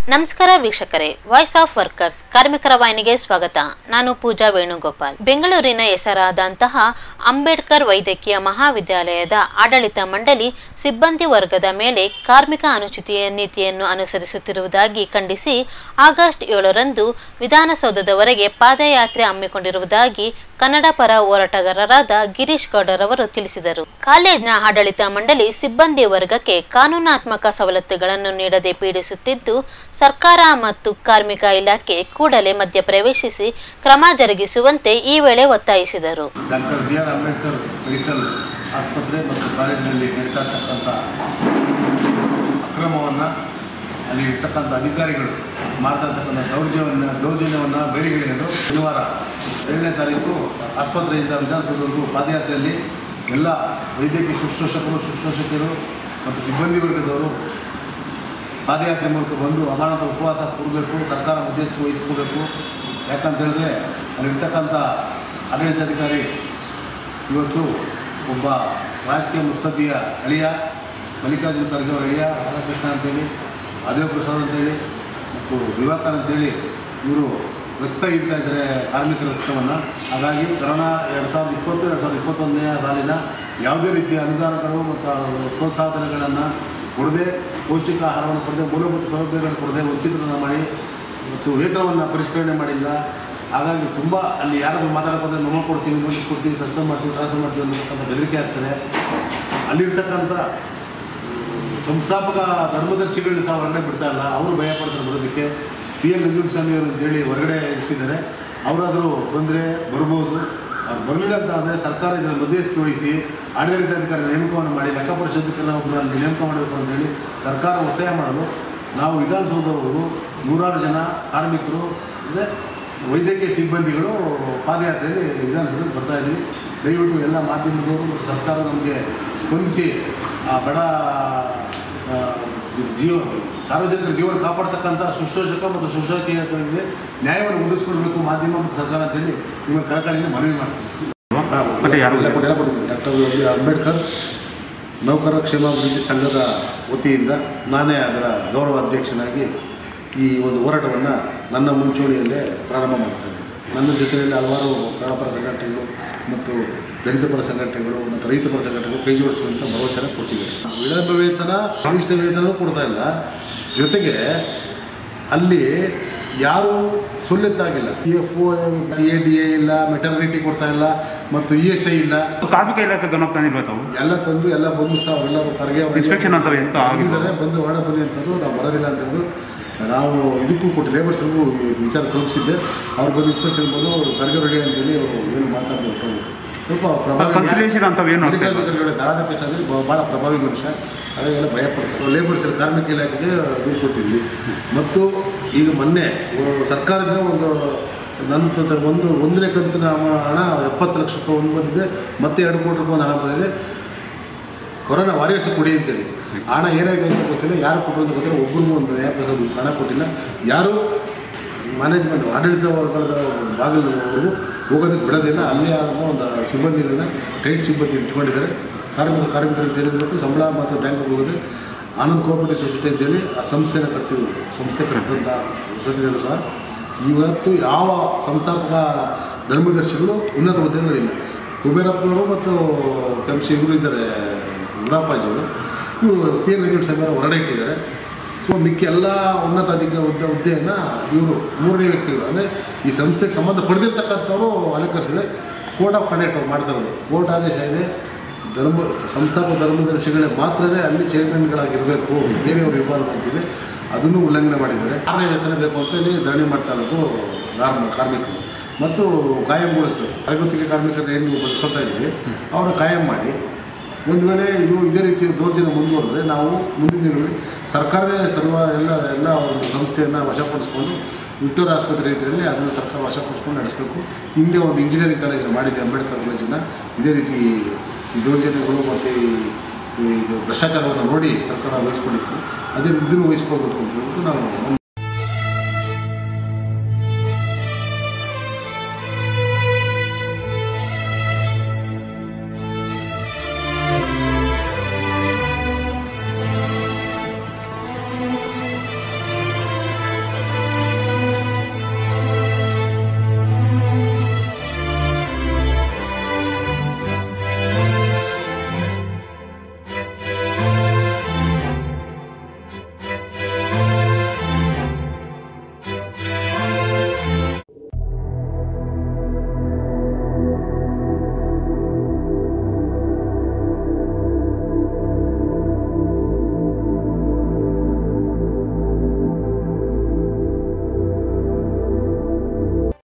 ನಮಸ್ಕಾರ ವೀಕ್ಷಕರೇ voice of workers ಕಾರ್ಮಿಕರ ವಾಹಿನಿಗೆ ಸ್ವಾಗತ ನಾನು ಪೂಜಾ ವೇಣುಗೋಪಾಲ್ ಬೆಂಗಳೂರಿನ ಹೆಸರಾದಂತಹ ಅಂಬೇಡ್ಕರ್ ವೈದ್ಯಕೀಯ ಮಹಾವಿದ್ಯಾಲಯದ ಆಡಳಿತ ಮಂಡಳಿ ಸಿಬ್ಬಂದಿ ವರ್ಗದ ಮೇಲೆ ಕಾರ್ಮಿಕ ಅನುಚಿತ ನೀತಿಯನ್ನು ಅನುಸರಿಸುತ್ತಿರುವುದಾಗಿ ಖಂಡಿಸಿ ಆಗಸ್ಟ್ ಏಳರಂದು ವಿಧಾನಸೌಧದವರೆಗೆ ಪಾದಯಾತ್ರೆ ಹಮ್ಮಿಕೊಂಡಿರುವುದಾಗಿ ಕನ್ನಡ ಪರ ಹೋರಾಟಗಾರರಾದ ಗಿರೀಶ್ ಗೌಡರವರು ತಿಳಿಸಿದರು ಕಾಲೇಜ್ನ ಆಡಳಿತ ಮಂಡಳಿ ಸಿಬ್ಬಂದಿ ವರ್ಗಕ್ಕೆ ಕಾನೂನಾತ್ಮಕ ಸವಲತ್ತುಗಳನ್ನು ನೀಡದೆ ಪೀಡಿಸುತ್ತಿದ್ದು ಸರ್ಕಾರ ಮತ್ತು ಕಾರ್ಮಿಕ ಇಲಾಖೆ ಕೂಡಲೇ ಮಧ್ಯಪ್ರವೇಶಿಸಿ ಕ್ರಮ ಜರುಗಿಸುವಂತೆ ಈ ವೇಳೆ ಒತ್ತಾಯಿಸಿದರು doctor B R Ambedkar medical ಆಸ್ಪತ್ರೆ ಮತ್ತು ಕಾಲೇಜಿನಲ್ಲಿ ನಡೀತಾ ಇರ್ತಕ್ಕಂಥ ಅಕ್ರಮವನ್ನು ಅಲ್ಲಿ ಇರ್ತಕ್ಕಂಥ ಅಧಿಕಾರಿಗಳು ಮಾಡ್ತಾ ಇರ್ತಕ್ಕಂಥ ದೌರ್ಜನ್ಯವನ್ನು ದೌರ್ಜನ್ಯವನ್ನು ಬಯಲಿಗೆಳೆಯಲು ಶನಿವಾರ ಏಳನೇ ತಾರೀಕು ಆಸ್ಪತ್ರೆಯಿಂದ ವಿಧಾನಸೌಧವರೆಗೂ ಪಾದಯಾತ್ರೆಯಲ್ಲಿ ಎಲ್ಲ ವೈದ್ಯಕೀಯ ಶುಶ್ರೂಷಕರು ಶುಶ್ರೂಷಕಿಯರು ಮತ್ತು ಸಿಬ್ಬಂದಿ ವರ್ಗದವರು ಪಾದಯಾತ್ರೆ ಮೂಲಕ ಬಂದು ಅಮಾನತ ಉಪವಾಸ ಕೂಡಬೇಕು ಸರ್ಕಾರ ಮಧ್ಯಸ್ಥಿಕೆ ವಹಿಸ್ಕೋಬೇಕು ಯಾಕಂತ ಹೇಳಿದ್ರೆ ಅಲ್ಲಿರ್ತಕ್ಕಂಥ ಆಡಳಿತಾಧಿಕಾರಿ ಇವತ್ತು ಒಬ್ಬ ರಾಜಕೀಯ ಮುತ್ಸದ್ದಿಯ ಅಳಿಯ ಮಲ್ಲಿಕಾರ್ಜುನ ಖರ್ಗೆ ಅವರ ಅಳಿಯ ರಾಧಾಕೃಷ್ಣ ಅಂತೇಳಿ ಮಾದೇವ ಪ್ರಸಾದ್ ಅಂತೇಳಿ ಮತ್ತು ದಿವಾಕರ್ ಅಂತೇಳಿ ಇವರು ವ್ಯಕ್ತ ಇರ್ತಾ ಇದ್ದಾರೆ ಕಾರ್ಮಿಕರ ರಕ್ತವನ್ನು ಹಾಗಾಗಿ ಕರೋನಾ ಎರಡು ಸಾವಿರದ ಇಪ್ಪತ್ತು ಎರಡು ಸಾವಿರದ ಇಪ್ಪತ್ತೊಂದನೇ ಸಾಲಿನ ಯಾವುದೇ ರೀತಿಯ ಅನುದಾನಗಳು ಮತ್ತು ಪ್ರೋತ್ಸಾಹಧನಗಳನ್ನು ಕೊಡದೆ ಪೌಷ್ಟಿಕ ಆಹಾರವನ್ನು ಕೊಡದೆ ಮೂಲಭೂತ ಸೌಲಭ್ಯಗಳನ್ನು ಕೊಡದೆ ವಂಚಿತರನ್ನು ಮಾಡಿ ಮತ್ತು ವೇತನವನ್ನು ಪರಿಷ್ಕರಣೆ ಮಾಡಿಲ್ಲ ಹಾಗಾಗಿ ತುಂಬ ಅಲ್ಲಿ ಯಾರಾದರೂ ಮಾತಾಡೋದ್ರೆ ನಮ್ಮ ಕೊಡ್ತೀವಿ ನೋಟಿಸ್ ಕೊಡ್ತೀವಿ ಸಸ್ಪೆಂಡ್ ಮಾಡ್ತೀವಿ ಟ್ರಾನ್ಸ್ಫರ್ ಮಾಡ್ತೀವಿ ಅನ್ನತಕ್ಕಂಥ ಬೆದರಿಕೆ ಆಗ್ತದೆ ಅಲ್ಲಿರ್ತಕ್ಕಂಥ ಸಂಸ್ಥಾಪಕ ಧರ್ಮದರ್ಶಿಗಳನ್ನ ಸಹ ಹೊರಗಡೆ ಬಿಡ್ತಾ ಇಲ್ಲ ಅವರು ಭಯ ಪಡ್ತಾರೆ ಬರೋದಕ್ಕೆ ಪಿ ಎಲ್ ಸ್ವಾಮಿ ಅವರು ಅಂತೇಳಿ ಹೊರಗಡೆ ಇರಿಸಿದ್ದಾರೆ ಅವರಾದರೂ ಬಂದರೆ ಬರ್ಬೋದು ಅವ್ರು ಬರಲಿಲ್ಲ ಅಂತ ಅಂದರೆ ಸರ್ಕಾರ ಇದರ ಮಧ್ಯಸ್ಥಿಕೆ ವಹಿಸಿ ಆಡಳಿತಾಧಿಕಾರಿ ನೇಮಕವನ್ನು ಮಾಡಿ ಲೆಕ್ಕ ಪರಿಶೋಧಕರನ್ನ ಒಬ್ಬರಲ್ಲಿ ನೇಮಕ ಮಾಡಬೇಕು ಅಂತೇಳಿ ಸರ್ಕಾರ ಒತ್ತಾಯ ಮಾಡಲು ನಾವು ವಿಧಾನಸೌಧವರು ನೂರಾರು ಜನ ಕಾರ್ಮಿಕರು ಅಂದರೆ ವೈದ್ಯಕೀಯ ಸಿಬ್ಬಂದಿಗಳು ಪಾದಯಾತ್ರೆಯಲ್ಲಿ ವಿಧಾನಸೌಧಕ್ಕೆ ಬರ್ತಾ ಇದ್ದೀವಿ ದಯವಿಟ್ಟು ಎಲ್ಲ ಮಾಧ್ಯಮದವರು ಮತ್ತು ಸರ್ಕಾರ ನಮಗೆ ಸ್ಪಂದಿಸಿ ಆ ಬಡ ಆ, ಜೀವ ಸಾರ್ವಜನಿಕರ ಜೀವನ ಕಾಪಾಡ್ತಕ್ಕಂಥ ಶುಶ್ರೂಷಕ ಮತ್ತು ಶುಶ್ರೂಷಕಿಯರಿಗೆ ನ್ಯಾಯವನ್ನು ಒದಗಿಸ್ಕೊಡ್ಬೇಕು ಮಾಧ್ಯಮ ಮತ್ತು ಸರ್ಕಾರ ಅಂತೇಳಿ ನಿಮ್ಮ ಕಳಕಳಿಯಿಂದ ಮನವಿ ಮಾಡ್ತೀನಿ ಮತ್ತೆ ಯಾರು ಎಲ್ಲ ಕೊಟ್ಟು ಎಲ್ಲ ಕೊಟ್ಟಿದ್ದೀನಿ ಡಾಕ್ಟರ್ ಬಿ ಆರ್ ಅಂಬೇಡ್ಕರ್ ನೌಕರರ ಕ್ಷೇಮಾಭಿವೃದ್ಧಿ ಸಂಘದ ವತಿಯಿಂದ ನಾನೇ ಅದರ ಗೌರವ ಅಧ್ಯಕ್ಷನಾಗಿ ಈ ಒಂದು ಹೋರಾಟವನ್ನು ನನ್ನ ಮುಂಚೂಣಿಯಲ್ಲೇ ಪ್ರಾರಂಭ ಮಾಡ್ತಾ ಇದ್ದೀನಿ ನನ್ನ ಜೊತೆಯಲ್ಲಿ ಹಲವಾರು ಪ್ರಾಣಪರ ಸಂಘಟನೆಗಳು ಮತ್ತು ದಲಿತ ಪರ ಸಂಘಟನೆಗಳು ಮತ್ತು ರೈತ ಪರ ಸಂಘಟನೆಗಳು ಕೈ ಜೋಡಿಸುವಂಥ ಭರವಸೆನ ಕೊಟ್ಟಿವೆ ವಿಳಂಬ ವೇತನ ಕನಿಷ್ಠ ವೇತನವೂ ಕೊಡ್ತಾ ಇಲ್ಲ ಜೊತೆಗೆ ಅಲ್ಲಿ ಯಾರೂ ಸುಲ್ಲೆತ್ತಾಗಿಲ್ಲ P F O A D A ಇಲ್ಲ ಮೆಟರ್ನಿಟಿ ಕೊಡ್ತಾ ಇಲ್ಲ ಮತ್ತು ಇ ಎಸ್ ಐ ಇಲ್ಲ ಕಾರ್ಮಿಕ ಇಲಾಖೆ ಗಮನಕ್ಕೆ ತಂದಿಲ್ವಾ ತಾವು ಎಲ್ಲ ತಂದು ಎಲ್ಲ ಬಂದು ಸಹ ಅವರೆಲ್ಲರೂ ಕರ್ಗೆ ಅವ್ರಿಗೆ ಇನ್ಸ್ಪೆಕ್ಷನ್ ಅಂತವೆ ಎಂತ ಆಗಿಲ್ಲ ಬಂದಿದ್ದಾರೆ ಬಂದು ಹೊರಡ ಬನ್ನಿ ಅಂತಂದು ನಾವು ಬರೋದಿಲ್ಲ ಅಂತಂದು ನಾವು ಇದಕ್ಕೂ ಕೊಟ್ಟು ಲೇಬರ್ಸ್ಗೂ ವಿಚಾರ ತಲುಪಿಸಿದ್ದೆ ಅವ್ರು ಬಂದು ಇನ್ಸ್ಪೆಕ್ಷನ್ ಬಂದು ಅವರು ಕರ್ಗೆ ರೆಡಿ ಅಂತೇಳಿ ಅವರು ಏನು ಮಾತಾಡಬೇಕು ಸ್ವಲ್ಪ ಪ್ರಭಾವಿ ಕನ್ಸಿಲೇಷನ್ ಅಂತವ್ ಏನು ಆಗ್ತಾ ಇದೆ? ಮಲ್ಲಿಕಾರ್ಜುನ ದಾದ ಕೃಷ್ಣ ಅಂದರೆ ಭಾಳ ಪ್ರಭಾವಿ ಮನುಷ್ಯ ಹಾಗೆಲ್ಲ ಭಯ ಪಡ್ತಾರೆ ಲೇಬರ್ಸ್ ಕಾರ್ಮಿಕ ಇಲಾಖೆಗೆ ದೂರು ಕೊಟ್ಟಿದ್ವಿ ಮತ್ತು ಈಗ ಮೊನ್ನೆ ಆ, ಸರ್ಕಾರದಿಂದ ಒಂದು ನನ್ನ ಪ್ರಕಾರ ಒಂದು ಒಂದನೇ ಕಂತಿನ ಹಣ- ಹಣ ಎಪ್ಪತ್ತು ಲಕ್ಷ ರೂಪಾಯಿ ಒಂದು ಬಂದಿದೆ ಮತ್ತೆ ಎರಡು ಕೋಟಿ ರೂಪಾಯಿ ಹಣ ಬಂದಿದೆ ಕೊರೋನಾ ವಾರಿಯರ್ಸ್ ಕೊಡಿ ಅಂತೇಳಿ ಹಣ ಏನಾಗಿದೆ ಅಂತ ಗೊತ್ತಿಲ್ಲ ಯಾರು ಕೊಟ್ಟರು ಅಂತ ಗೊತ್ತಿಲ್ಲ ಒಬ್ಬರಿಗೂ ಒಂದು ಯಾಕೆ ಹಣ ಕೊಟ್ಟಿಲ್ಲ ಯಾರು ಮ್ಯಾನೇಜ್ಮೆಂಟ್ ಆಡಳಿತ ವರ್ಗದ ಭಾಗದವರು ಹೋಗೋದಕ್ಕೆ ಬಿಡೋದಿಲ್ಲ ಅಲ್ಲೇ ಆದ ಒಂದು ಸಿಬ್ಬಂದಿಗಳನ್ನ ಟೈಟ್ ಸಿಬ್ಬಂದಿ ಇಟ್ಕೊಂಡಿದ್ದಾರೆ ಕಾರ್ಮಿಕ ಕಾರ್ಮಿಕರಿಗೆ ತಿಳಿದಬೇಕು ಸಂಬಳ ಮತ್ತು ಬ್ಯಾಂಕ್ಗೆ ಹೋಗೋದು ಆನಂದ್ ಕೋಆಪರೇಟಿವ್ ಸೊಸೈಟಿ ಅಂತೇಳಿ ಆ ಸಂಸ್ಥೆನ ಕಟ್ಟಿ ಸಂಸ್ಥೆ ಕಟ್ಟಿದಂಥ ಸೊಸೈಟಿಗಳು ಸಹ ಇವತ್ತು ಯಾವ ಸಂಸ್ಥಾಪಕ ಧರ್ಮದರ್ಶಿಗಳು ಉನ್ನತ ಹುದ್ದೆಗಳಿಲ್ಲ ಕುಬೇರಪ್ಪನವರು ಮತ್ತು ಕೆಂಪಿ ಇವರು ಇದ್ದಾರೆ ಗುಲಾಪಾಜಿಯವರು ಇವರು ಪಿ ಎನ್ ವೆಂಕಟಸ್ವಾಮಿ ಅವರು ಹೊರಡೆ ಇಟ್ಟಿದ್ದಾರೆ ಸೊ ಮಿಕ್ಕ ಎಲ್ಲ ಉನ್ನತ ಅಧಿಕ ಹುದ್ದೆ ಹುದ್ದೆಯನ್ನು ಇವರು ಮೂರನೇ ವ್ಯಕ್ತಿಗಳು ಅಂದರೆ ಈ ಸಂಸ್ಥೆಗೆ ಸಂಬಂಧ ಪಡೆದಿರ್ತಕ್ಕಂಥವರು ಅಲಂಕರಿಸಿದೆ ಕೋರ್ಟ್ ಆಫ್ ಕಂಡಕ್ಟ್ ಅವ್ರು ಮಾಡ್ತಾ ಇರೋದು ಕೋರ್ಟ್ ಆದೇಶ ಇದೆ ಧರ್ಮ ಸಂಸ್ಥಾಪಕ ಧರ್ಮದರ್ಶಿಗಳೇ ಮಾತ್ರನೇ ಅಲ್ಲಿ ಚೇರ್ಮನ್ಗಳಾಗಿರಬೇಕು ಬೇರೆಯವರು ಇರಬಾರ್ದು ಅಂತಿದೆ ಅದನ್ನು ಉಲ್ಲಂಘನೆ ಮಾಡಿದ್ದಾರೆ ಆರನೇ ವೇತನ ಬೇಕು ಅಂತ ಹೇಳಿ ಧರಣಿ ಮಾಡ್ತಾ ಇರೋದು ಕಾರ್ಮ ಕಾರ್ಮಿಕರು ಮತ್ತು ಕಾಯಂಗೊಳಿಸ್ಬೇಕು ಅರವತ್ತಿಗೆ ಕಾರ್ಮಿಕರು ಏನು ಬಸ್ಕೊಳ್ತಾ ಇದ್ವಿ ಅವರ ಕಾಯಂ ಮಾಡಿ ಒಂದು ವೇಳೆ ಇದು ಇದೇ ರೀತಿ ದೌರ್ಜನ್ಯ ಮುಂದುವರೆದ್ರೆ ನಾವು ಮುಂದಿನ ದಿನಗಳಲ್ಲಿ ಸರ್ಕಾರವೇ ಸರ್ವ ಎಲ್ಲ ಎಲ್ಲ ಒಂದು ಸಂಸ್ಥೆಯನ್ನು ವಶಪಡಿಸ್ಕೊಂಡು ವಿಕ್ಟೋರಿಯಾ ಆಸ್ಪತ್ರೆ ರೀತಿಯಲ್ಲಿ ಅದನ್ನು ಸರ್ಕಾರ ವಶಪಡಿಸ್ಕೊಂಡು ನಡೆಸಬೇಕು ಹಿಂದೆ ಒಂದು ಇಂಜಿನಿಯರಿಂಗ್ ಕಾಲೇಜ್ ಮಾಡಿದೆ ಅಂಬೇಡ್ಕರ್ ಕಾಲೇಜನ್ನು ಇದೇ ರೀತಿ ಈ ದೌರ್ಜನ್ಯಗಳು ಮತ್ತು ಈ ಇದು ಭ್ರಷ್ಟಾಚಾರವನ್ನು ನೋಡಿ ಸರ್ಕಾರ ವಹಿಸ್ಕೊಂಡಿತ್ತು ಅದೇ ಇದನ್ನು ವಹಿಸ್ಕೋಬೇಕು ಅಂತ ಹೇಳ್ಬಿಟ್ಟು ನಾವು